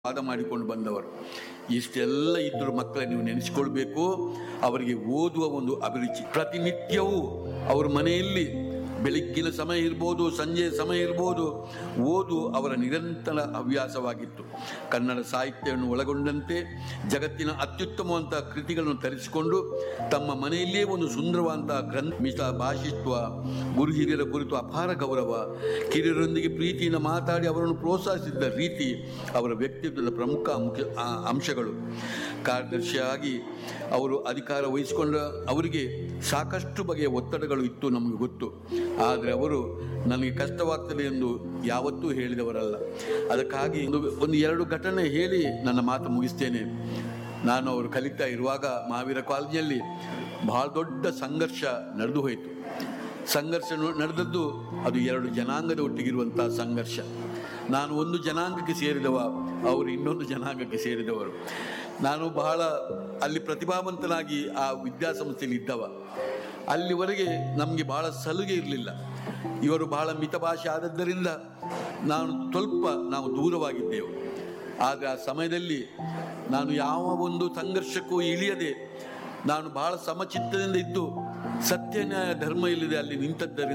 ವಾದ ಮಾಡಿಕೊಂಡು ಬಂದವರು ಇಷ್ಟೆಲ್ಲ ಇದ್ದರೂ ಮಕ್ಕಳ ನೀವು ನೆನೆಸಿಕೊಳ್ಬೇಕು ಅವರಿಗೆ ಓದುವ ಒಂದು ಅಭಿರುಚಿ ಪ್ರತಿನಿತ್ಯವೂ ಅವ್ರ ಮನೆಯಲ್ಲಿ ಬೆಳಗ್ಗಿನ ಸಮಯ ಇರ್ಬೋದು ಸಂಜೆಯ ಸಮಯ ಇರ್ಬೋದು ಓದು ಅವರ ನಿರಂತರ ಹವ್ಯಾಸವಾಗಿತ್ತು ಕನ್ನಡ ಸಾಹಿತ್ಯವನ್ನು ಒಳಗೊಂಡಂತೆ ಜಗತ್ತಿನ ಅತ್ಯುತ್ತಮವಂತಹ ಕೃತಿಗಳನ್ನು ತರಿಸಿಕೊಂಡು ತಮ್ಮ ಮನೆಯಲ್ಲಿಯೇ ಒಂದು ಸುಂದರವಾದಂತಹ ಗ್ರಂಥ ಮಿತ ಭಾಷಿತ್ವ ಗುರು ಹಿರಿಯರ ಕುರಿತು ಅಪಾರ ಗೌರವ ಕಿರಿಯರೊಂದಿಗೆ ಪ್ರೀತಿಯಿಂದ ಮಾತಾಡಿ ಅವರನ್ನು ಪ್ರೋತ್ಸಾಹಿಸಿದ್ದ ರೀತಿ ಅವರ ವ್ಯಕ್ತಿತ್ವದ ಪ್ರಮುಖ ಮುಖ್ಯ ಆ, ಅಂಶಗಳು ಕಾರ್ಯದರ್ಶಿಯಾಗಿ ಅವರು ಅಧಿಕಾರ ವಹಿಸಿಕೊಂಡ ಅವರಿಗೆ ಸಾಕಷ್ಟು ಬಗೆಯ ಒತ್ತಡಗಳು ಇತ್ತು ನಮಗೆ ಗೊತ್ತು ಆದರೆ ಅವರು ನನಗೆ ಕಷ್ಟವಾಗ್ತದೆ ಎಂದು ಯಾವತ್ತೂ ಹೇಳಿದವರಲ್ಲ ಅದಕ್ಕಾಗಿ ಒಂದು ಒಂದು ಎರಡು ಘಟನೆ ಹೇಳಿ ನನ್ನ ಮಾತು ಮುಗಿಸ್ತೇನೆ ನಾನು ಅವರು ಕಲಿತಾ ಇರುವಾಗ ಮಹಾವೀರ ಕಾಲೇಜಿನಲ್ಲಿ ಬಹಳ ದೊಡ್ಡ ಸಂಘರ್ಷ ನಡೆದು ಹೋಯಿತು ಸಂಘರ್ಷ ನ- ನಡೆದದ್ದು ಅದು ಎರಡು ಜನಾಂಗದ ಒಟ್ಟಿಗಿರುವಂತಹ ಸಂಘರ್ಷ ನಾನು ಒಂದು ಜನಾಂಗಕ್ಕೆ ಸೇರಿದವ ಅವರು ಇನ್ನೊಂದು ಜನಾಂಗಕ್ಕೆ ಸೇರಿದವರು ನಾನು ಬಹಳ ಅಲ್ಲಿ ಪ್ರತಿಭಾವಂತನಾಗಿ ಆ ವಿದ್ಯಾಸಂಸ್ಥೆಯಲ್ಲಿ ಇದ್ದವ ಅಲ್ಲಿವರೆಗೆ ನಮಗೆ ಬಹಳ ಸಲುಗೆ ಇರಲಿಲ್ಲ ಇವರು ಬಹಳ ಮಿತಭಾಷೆ ಆದದ್ದರಿಂದ ನಾನು ಸ್ವಲ್ಪ ನಾವು ದೂರವಾಗಿದ್ದೆವು ಆದರೆ ಆ ಸಮಯದಲ್ಲಿ ನಾನು ಯಾವ ಒಂದು ಸಂಘರ್ಷಕ್ಕೂ ಇಳಿಯದೆ ನಾನು ಬಹಳ ಸಮಚಿತ್ತದಿಂದ ಇದ್ದು ಸತ್ಯ ನ್ಯಾಯ ಧರ್ಮ ಇಲ್ಲದೆ ಅಲ್ಲಿ ನಿಂತದ್ದರಿಂದ